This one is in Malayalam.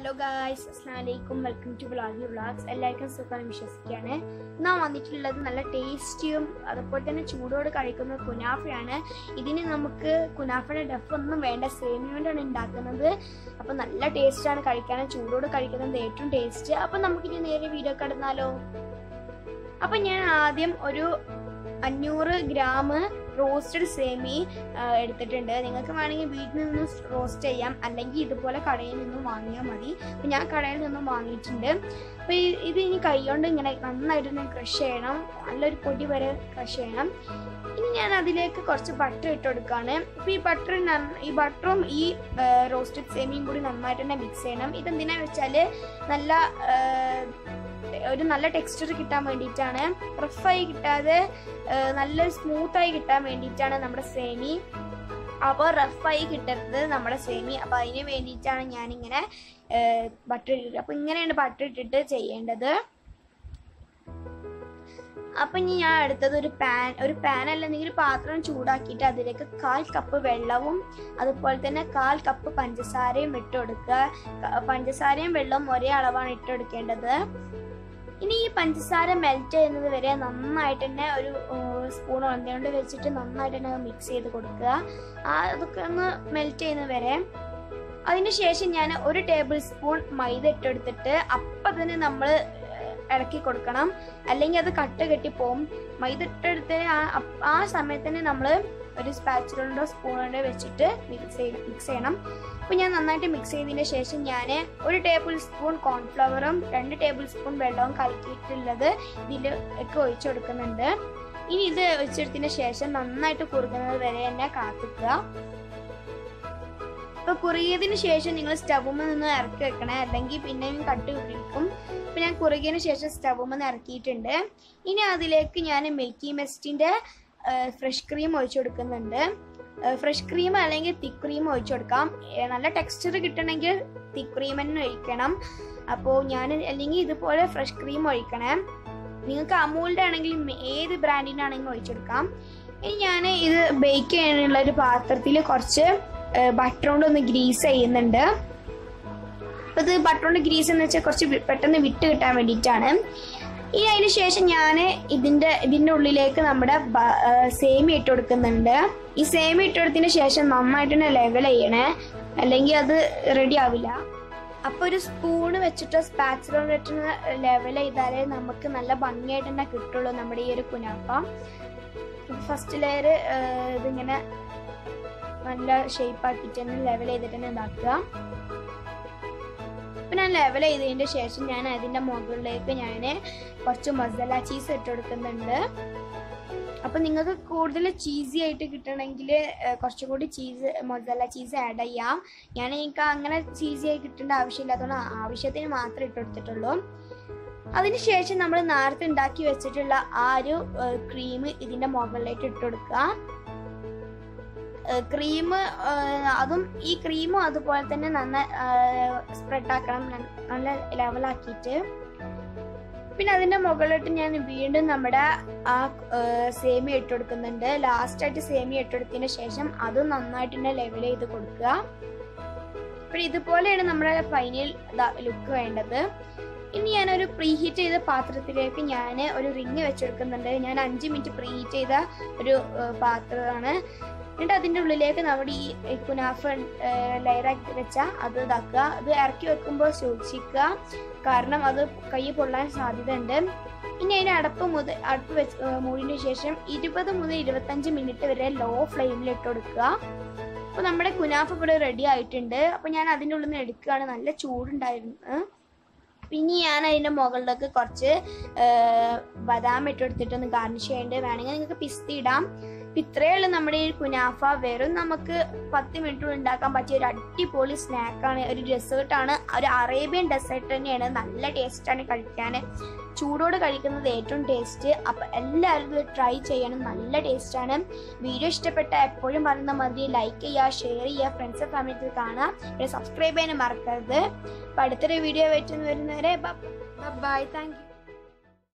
ഹലോ ഗായ്സ് അസ്സാം വലൈക്കും വെൽക്കം ടു വ്ളാഗി വ്ളാഗ്സ് എല്ലാവർക്കും സുഖം വിശ്വസിക്കുകയാണ് നാം വന്നിട്ടുള്ളത് നല്ല ടേസ്റ്റിയും അതുപോലെ തന്നെ ചൂടോട് കഴിക്കുന്ന കുനാഫയാണ് ഇതിന് നമുക്ക് കുനാഫയുടെ ഡഫ് ഒന്നും വേണ്ട സേമിയ കൊണ്ടാണ് ഉണ്ടാക്കുന്നത് അപ്പോൾ നല്ല ടേസ്റ്റാണ് കഴിക്കാൻ ചൂടോട് കഴിക്കുന്നത് ഏറ്റവും ടേസ്റ്റ് അപ്പോൾ നമുക്കിനി നേരെ വീഡിയോ കടന്നാലോ അപ്പം ഞാൻ ആദ്യം ഒരു അഞ്ഞൂറ് ഗ്രാം റോസ്റ്റഡ് സേമി ആ, എടുത്തിട്ടുണ്ട് നിങ്ങൾക്ക് വേണമെങ്കിൽ വീട്ടിൽ നിന്ന് റോസ്റ്റ് ചെയ്യാം അല്ലെങ്കിൽ ഇതുപോലെ കടയിൽ നിന്നും വാങ്ങിയാൽ മതി അപ്പം ഞാൻ കടയിൽ നിന്നും വാങ്ങിയിട്ടുണ്ട് അപ്പോൾ ഇത് ഇനി കൈകൊണ്ട് ഇങ്ങനെ നന്നായിട്ട് തന്നെ ക്രഷ് ചെയ്യണം നല്ലൊരു പൊടി വരെ ക്രഷ് ചെയ്യണം ഇനി ഞാൻ അതിലേക്ക് കുറച്ച് ബട്ടർ ഇട്ട് കൊടുക്കുകയാണ് അപ്പോൾ ഈ ബട്ടർ ഈ ബട്ടറും ഈ റോസ്റ്റഡ് സേമിയും കൂടി നന്നായിട്ട് തന്നെ മിക്സ് ചെയ്യണം ഇതെന്തിനാന്ന് വെച്ചാൽ നല്ല ആ, ഒരു നല്ല ടെക്സ്ചർ കിട്ടാൻ വേണ്ടിയിട്ടാണ് റഫായി കിട്ടാതെ ആ, നല്ലൊരു സ്മൂത്തായി കിട്ടാൻ വേണ്ടിയിട്ടാണ് നമ്മുടെ സേമി അപ്പോൾ റഫായി കിട്ടരുത് നമ്മുടെ സേമി അപ്പോൾ അതിന് വേണ്ടിയിട്ടാണ് ഞാനിങ്ങനെ ബട്ടർ ഇട്ടിട്ട് അപ്പോൾ ഇങ്ങനെയാണ് ബട്ടർ ഇട്ടിട്ട് ചെയ്യേണ്ടത് അപ്പം ഇനി ഞാൻ അടുത്തത് ഒരു പാൻ ഒരു പാൻ അല്ലെങ്കിൽ ഒരു പാത്രം ചൂടാക്കിയിട്ട് അതിലേക്ക് കാൽ കപ്പ് വെള്ളവും അതുപോലെ തന്നെ കാൽ കപ്പ് പഞ്ചസാരയും ഇട്ട് കൊടുക്കുക ക- പഞ്ചസാരയും വെള്ളവും ഒരേ അളവാണ് ഇട്ട് കൊടുക്കേണ്ടത് ഇനി ഈ പഞ്ചസാര മെൽറ്റ് ചെയ്യുന്നത് വരെ നന്നായിട്ട് തന്നെ ഒരു സ്പൂൺ ഒന്നേണ്ട് വെച്ചിട്ട് നന്നായിട്ട് തന്നെ മിക്സ് ചെയ്ത് കൊടുക്കുക ആ അതൊക്കെ ഒന്ന് മെൽറ്റ് ചെയ്യുന്നത് വരെ അതിനുശേഷം ഞാൻ ഒരു ടേബിൾ സ്പൂൺ മൈദ ഇട്ടെടുത്തിട്ട് അപ്പം തന്നെ നമ്മൾ ഇളക്കി കൊടുക്കണം അല്ലെങ്കിൽ അത് കട്ട കെട്ടിപ്പോവും മൈദ ഇട്ടെടുത്ത് ആ അപ്പ- ആ സമയത്ത് തന്നെ നമ്മൾ ഒരു സ്പാച്ചുലോ സ്പൂണോ വെച്ചിട്ട് മിക്സ് ചെയ്യണം മിക്സ് ചെയ്യണം അപ്പോൾ ഞാൻ നന്നായിട്ട് മിക്സ് ചെയ്തതിന് ശേഷം ഞാൻ ഒരു ടേബിൾ സ്പൂൺ കോൺഫ്ലവറും രണ്ട് ടേബിൾ സ്പൂൺ വെള്ളവും കലക്കിയിട്ടുള്ളത് ഇതിൽ ഒക്കെ ഒഴിച്ചു കൊടുക്കുന്നുണ്ട് ഇനി ഇത് ഒഴിച്ചെടുത്തതിന് ശേഷം നന്നായിട്ട് കുറുകുന്നത് വരെ തന്നെ കാത്തിക്കുക ഇപ്പൊ കുറുകിയതിന് ശേഷം നിങ്ങൾ സ്റ്റൗമ്മ നിന്ന് ഇറക്കി വെക്കണേ അല്ലെങ്കിൽ പിന്നെയും കട്ടി പിടിക്കും ഇപ്പൊ ഞാൻ കുറുകിയതിന് ശേഷം സ്റ്റൗമ്മ നിന്ന് ഇറക്കിയിട്ടുണ്ട് ഇനി അതിലേക്ക് ഞാൻ മിൽക്കി മെസ്റ്റിന്റെ ഫ്രഷ് ക്രീം ഒഴിച്ചു കൊടുക്കുന്നുണ്ട് ഫ്രഷ് ക്രീം അല്ലെങ്കിൽ തിക്ക് ക്രീം ഒഴിച്ചു കൊടുക്കാം ഏ, നല്ല ടെക്സ്ചർ കിട്ടണമെങ്കിൽ തിക്ക് ക്രീം തന്നെ ഒഴിക്കണം അപ്പോൾ ഞാൻ അല്ലെങ്കിൽ ഇതുപോലെ ഫ്രഷ് ക്രീം ഒഴിക്കണേ നിങ്ങൾക്ക് അമൂലിൻ്റെ ആണെങ്കിൽ മ- ഏത് ബ്രാൻഡിൻ്റെ ആണെങ്കിലും ഒഴിച്ചെടുക്കാം ഇനി ഞാൻ ഇത് ബേക്ക് ചെയ്യാനുള്ള ഒരു പാത്രത്തിൽ കുറച്ച് ബട്ടർ കൊണ്ട് ഒന്ന് ഗ്രീസ് ചെയ്യുന്നുണ്ട് അപ്പോൾ ഇത് ബട്ടർ കൊണ്ട് ഗ്രീസ് എന്ന് വെച്ചാൽ കുറച്ച് വി- പെട്ടെന്ന് വിട്ട് കിട്ടാൻ വേണ്ടിയിട്ടാണ് ഇനി അതിന് ശേഷം ഞാൻ ഇതിൻ്റെ ഇതിൻ്റെ ഉള്ളിലേക്ക് നമ്മുടെ ബ- ആ, സേമി ഇട്ട് കൊടുക്കുന്നുണ്ട് ഈ സേമി ഇട്ട് കൊടുത്തതിന് ശേഷം നന്നായിട്ട് തന്നെ ലെവൽ ചെയ്യണേ അല്ലെങ്കിൽ അത് റെഡി ആവില്ല അപ്പൊ ഒരു സ്പൂണ് വെച്ചിട്ട് സ്പാച്ചിലോ വെച്ചിട്ട് ലെവൽ ചെയ്താലേ നമുക്ക് നല്ല ഭംഗിയായിട്ട് തന്നെ കിട്ടുള്ളൂ നമ്മുടെ ഈ ഒരു കുനാഫ ഫസ്റ്റ് ലെയർ ഇതിങ്ങനെ നല്ല ഷേപ്പ് ആക്കിയിട്ട് തന്നെ ലെവൽ ചെയ്തിട്ട് തന്നെ ഇതാക്കുക ഇപ്പം ഞാൻ ലെവൽ ചെയ്തതിൻ്റെ ശേഷം ഞാൻ അതിൻ്റെ മുകളിലേക്ക് ഞാൻ കുറച്ച് മസാല ചീസ് ഇട്ട് കൊടുക്കുന്നുണ്ട് അപ്പം നിങ്ങൾക്ക് കൂടുതൽ ചീസി ആയിട്ട് കിട്ടണമെങ്കിൽ കുറച്ചും കൂടി ചീസ് മൊസല ചീസ് ആഡ് ചെയ്യാം ഞാൻ എനിക്ക് അങ്ങനെ ചീസി ആയി കിട്ടേണ്ട ആവശ്യമില്ലാത്തതുകൊണ്ട് ആവശ്യത്തിന് മാത്രമേ ഇട്ട് കൊടുത്തിട്ടുള്ളൂ അതിനുശേഷം നമ്മൾ നേരത്തെ ഉണ്ടാക്കി വെച്ചിട്ടുള്ള ആ ഒരു ക്രീം ഇതിന്റെ മുകളിലേക്ക് ഇട്ട് കൊടുക്കുക ക്രീം അതും ഈ ക്രീമും അതുപോലെ തന്നെ നന്ന സ്പ്രെഡ് ആക്കണം ന- നല്ല ലെവലാക്കിയിട്ട് പിന്നെ അതിന്റെ മുകളിലിട്ട് ഞാൻ വീണ്ടും നമ്മുടെ ആ സേമിയ ഇട്ട് കൊടുക്കുന്നുണ്ട് ലാസ്റ്റ് ആയിട്ട് സേമിയ ഇട്ട് കൊടുത്തതിന് ശേഷം അതും നന്നായിട്ട് തന്നെ ലെവൽ ചെയ്ത് കൊടുക്കുക പിന്നെ ഇതുപോലെയാണ് നമ്മുടെ ഫൈനൽ ലുക്ക് വേണ്ടത് ഇനി ഞാനൊരു പ്രീ ഹീറ്റ് ചെയ്ത പാത്രത്തിലേക്ക് ഞാൻ ഒരു റിങ് വെച്ചെടുക്കുന്നുണ്ട് ഞാൻ അഞ്ച് മിനിറ്റ് പ്രീ ഹീറ്റ് ചെയ്ത ഒരു ഏഹ്, പാത്രമാണ് എന്നിട്ട് അതിൻ്റെ ഉള്ളിലേക്ക് നമ്മുടെ ഈ കുനാഫ് ലെയറാക്കി വെച്ചാൽ അത് ഇതാക്കുക അത് ഇറക്കി വെക്കുമ്പോൾ സൂക്ഷിക്കുക കാരണം അത് കൈ പൊള്ളാൻ സാധ്യതയുണ്ട് ഇനി അതിന് അടപ്പ് മുതൽ അടുപ്പ് വെച്ച് ഏഹ്, മൂടിയതിന് ശേഷം ഇരുപത് മുതൽ ഇരുപത്തഞ്ച് മിനിറ്റ് വരെ ലോ ഫ്ലെയിമിൽ ഇട്ട് കൊടുക്കുക അപ്പോൾ നമ്മുടെ കുനാഫ് ഇവിടെ റെഡി ആയിട്ടുണ്ട് അപ്പോൾ ഞാൻ അതിൻ്റെ ഉള്ളിൽ നിന്ന് എടുക്കുകയാണ് നല്ല ചൂടുണ്ടായിരുന്നു പിന്നെ ഞാൻ അതിൻ്റെ മുകളിലേക്ക് കുറച്ച് ഏഹ്, ബദാം ഇട്ട് കൊടുത്തിട്ടൊന്ന് ഗാർണിഷ് ചെയ്യേണ്ടത് വേണമെങ്കിൽ നിങ്ങൾക്ക് പിസ്തി ഇടാം അപ്പൊ ഇത്രയേ ഉള്ളൂ നമ്മുടെ ഈ കുനാഫ വെറും നമുക്ക് പത്ത് മിനിറ്റ് കൊണ്ട് ഉണ്ടാക്കാൻ പറ്റിയ ഒരു അടിപൊളി സ്നാക്കാണ് ഒരു ഡെസേർട്ടാണ് ഒരു അറേബ്യൻ ഡെസേർട്ട് തന്നെയാണ് നല്ല ടേസ്റ്റാണ് കഴിക്കാൻ ചൂടോട് കഴിക്കുന്നത് ഏറ്റവും ടേസ്റ്റ് അപ്പം എല്ലാവരും ഇത് ട്രൈ ചെയ്യണം നല്ല ടേസ്റ്റാണ് വീഡിയോ ഇഷ്ടപ്പെട്ട എപ്പോഴും പറയുന്ന മതി ലൈക്ക് ചെയ്യുക ഷെയർ ചെയ്യുക ഫ്രണ്ട്സ് ഫാമിലി കാണുക പിന്നെ സബ്സ്ക്രൈബ് ചെയ്യാനും മറക്കരുത് അപ്പം അടുത്തൊരു വീഡിയോ വെച്ച് വരുന്നവരെ ബൈ താങ്ക് യു